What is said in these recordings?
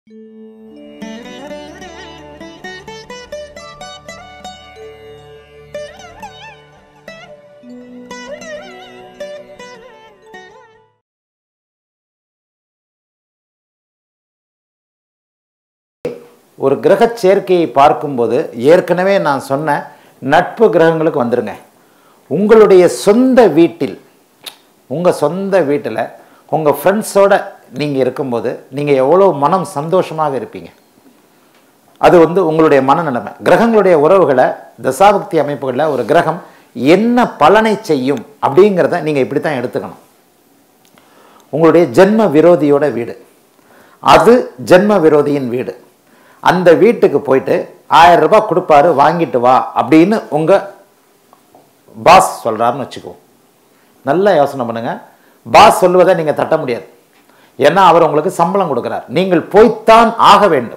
ஒரு கிரக சேர்க்கையை பார்க்கும்போது ஏற்கனவே நான் சொன்ன நட்பு கிரகங்களுக்கு வந்துருங்க உங்களுடைய சொந்த வீட்டில் உங்கள் சொந்த வீட்டில் உங்கள் ஃப்ரெண்ட்ஸோட நீங்கள் இருக்கும்போது நீங்கள் எவ்வளோ மனம் சந்தோஷமாக இருப்பீங்க அது வந்து உங்களுடைய மனநிலைமை கிரகங்களுடைய உறவுகளை தசாபக்தி அமைப்புகளில் ஒரு கிரகம் என்ன பலனை செய்யும் அப்படிங்கிறத நீங்கள் இப்படி தான் எடுத்துக்கணும் உங்களுடைய ஜென்ம விரோதியோட வீடு அது ஜென்ம விரோதியின் வீடு அந்த வீட்டுக்கு போயிட்டு ஆயிரம் ரூபாய் கொடுப்பாரு வாங்கிட்டு வா அப்படின்னு உங்கள் பாஸ் சொல்கிறாருன்னு வச்சுக்குவோம் நல்லா யோசனை பண்ணுங்க பாஸ் சொல்லுவதை நீங்கள் தட்ட முடியாது ஏன்னா அவர் உங்களுக்கு சம்பளம் கொடுக்குறார் நீங்கள் போய்த்தான் ஆக வேண்டும்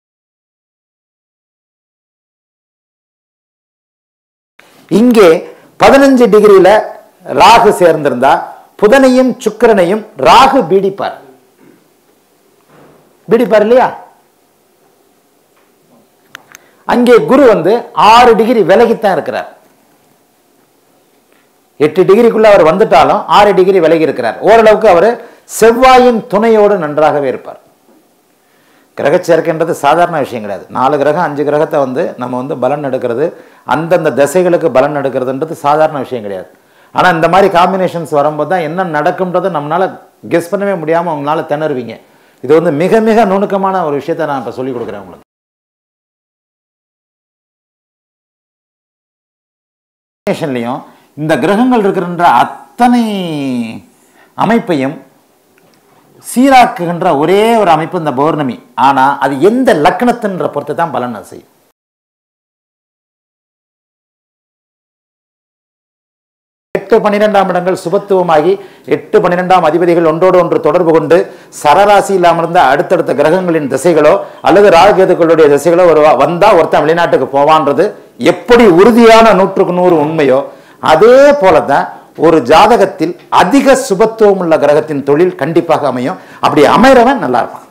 இங்கே பதினஞ்சு டிகிரியில ராகு சேர்ந்திருந்தா புதனையும் சுக்கிரனையும் ராகு பீடிப்பார் பீடிப்பார் இல்லையா அங்கே குரு வந்து ஆறு டிகிரி விலகித்தான் இருக்கிறார் எட்டு டிகிரிக்குள்ள அவர் வந்துட்டாலும் ஆறு டிகிரி விலகி இருக்கிறார் ஓரளவுக்கு அவர் செவ்வாயின் துணையோடு நன்றாகவே இருப்பார் கிரக சேர்க்கைன்றது சாதாரண விஷயம் கிடையாது நாலு கிரகம் அஞ்சு கிரகத்தை வந்து நம்ம வந்து பலன் எடுக்கிறது அந்தந்த திசைகளுக்கு பலன் எடுக்கிறதுன்றது சாதாரண விஷயம் கிடையாது ஆனால் இந்த மாதிரி காம்பினேஷன்ஸ் வரும்போது தான் என்ன நடக்கும்ன்றதை நம்மளால் கெஸ் பண்ணவே முடியாமல் அவங்களால திணறுவீங்க இது வந்து மிக மிக நுணுக்கமான ஒரு விஷயத்தை நான் இப்போ சொல்லிக் கொடுக்குறேன் உங்களுக்கு காம்பினேஷன்லையும் இந்த கிரகங்கள் இருக்கின்ற அத்தனை அமைப்பையும் சீராக்குகின்ற ஒரே ஒரு அமைப்பு இந்த பௌர்ணமி ஆனா அது எந்த லக்னத்தின்ற பொறுத்து தான் பலன் அது செய்யும் எட்டு பன்னிரெண்டாம் இடங்கள் சுபத்துவமாகி எட்டு பன்னிரெண்டாம் அதிபதிகள் ஒன்றோடு ஒன்று தொடர்பு கொண்டு சரராசியில் அமர்ந்த அடுத்தடுத்த கிரகங்களின் திசைகளோ அல்லது ராகுகேதுக்களுடைய திசைகளோ ஒரு வந்தா ஒருத்தன் வெளிநாட்டுக்கு போவான்றது எப்படி உறுதியான நூற்றுக்கு நூறு உண்மையோ அதே போலதான் ஒரு ஜாதகத்தில் அதிக சுபத்துவம் உள்ள கிரகத்தின் தொழில் கண்டிப்பாக அமையும் அப்படி அமைறவன் நல்லா இருப்பான்